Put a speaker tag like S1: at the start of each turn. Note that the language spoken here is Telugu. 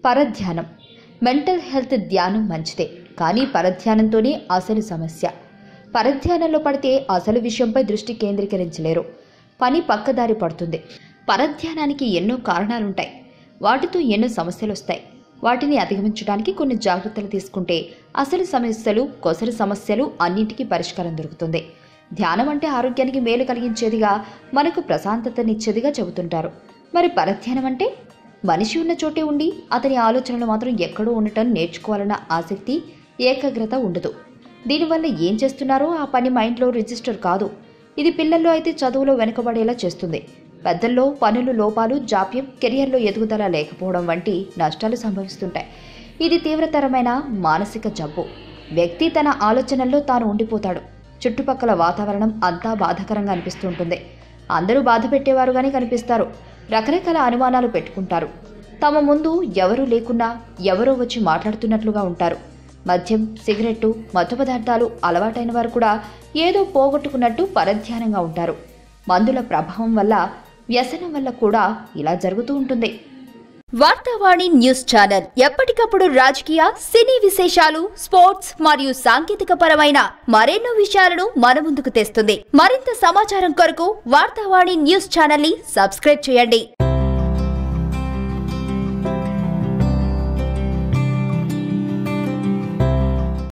S1: పరధ్యానం మెంటల్ హెల్త్ ధ్యానం మంచిదే కానీ పరధ్యానంతోనే అసలు సమస్య పరధ్యానంలో పడితే అసలు విషయంపై దృష్టి కేంద్రీకరించలేరు పని పక్కదారి పడుతుంది పరధ్యానానికి ఎన్నో కారణాలుంటాయి వాటితో ఎన్నో సమస్యలు వస్తాయి వాటిని అధిగమించడానికి కొన్ని జాగ్రత్తలు తీసుకుంటే అసలు సమస్యలు కొసలు సమస్యలు అన్నింటికీ పరిష్కారం దొరుకుతుంది ధ్యానం అంటే ఆరోగ్యానికి మేలు కలిగించేదిగా మనకు ప్రశాంతతనిచ్చేదిగా చెబుతుంటారు మరి పరధ్యానం అంటే మనిషి ఉన్న చోటే ఉండి అతని ఆలోచనలు మాత్రం ఎక్కడో ఉండటం నేర్చుకోవాలన్న ఆసక్తి ఏకాగ్రత ఉండదు దీనివల్ల ఏం చేస్తున్నారో ఆ పని మైండ్లో రిజిస్టర్ కాదు ఇది పిల్లల్లో అయితే చదువులో వెనుకబడేలా చేస్తుంది పెద్దల్లో పనులు లోపాలు జాప్యం కెరియర్లో ఎదుగుదల లేకపోవడం వంటి నష్టాలు సంభవిస్తుంటాయి ఇది తీవ్రతరమైన మానసిక జబ్బు వ్యక్తి తన ఆలోచనల్లో తాను ఉండిపోతాడు చుట్టుపక్కల వాతావరణం అంతా బాధాకరంగా అనిపిస్తుంటుంది అందరూ బాధ పెట్టేవారుగానే కనిపిస్తారు రకరకాల అనుమానాలు పెట్టుకుంటారు తమ ముందు ఎవరూ లేకున్నా ఎవరో వచ్చి మాట్లాడుతున్నట్లుగా ఉంటారు మద్యం సిగరెట్టు మత్తు పదార్థాలు అలవాటైన వారు కూడా ఏదో పోగొట్టుకున్నట్టు పరధ్యానంగా ఉంటారు మందుల ప్రభావం వల్ల వ్యసనం వల్ల కూడా ఇలా జరుగుతూ ఉంటుంది వార్తావాణి న్యూస్ ఛానల్ ఎప్పటికప్పుడు రాజకీయ సినీ విశేషాలు స్పోర్ట్స్ మరియు సాంకేతిక పరమైన మరెన్నో విషయాలను మన ముందుకు తెస్తుంది మరింత సమాచారం కొరకు వార్తావాణి న్యూస్ ఛానల్ ని సబ్స్క్రైబ్ చేయండి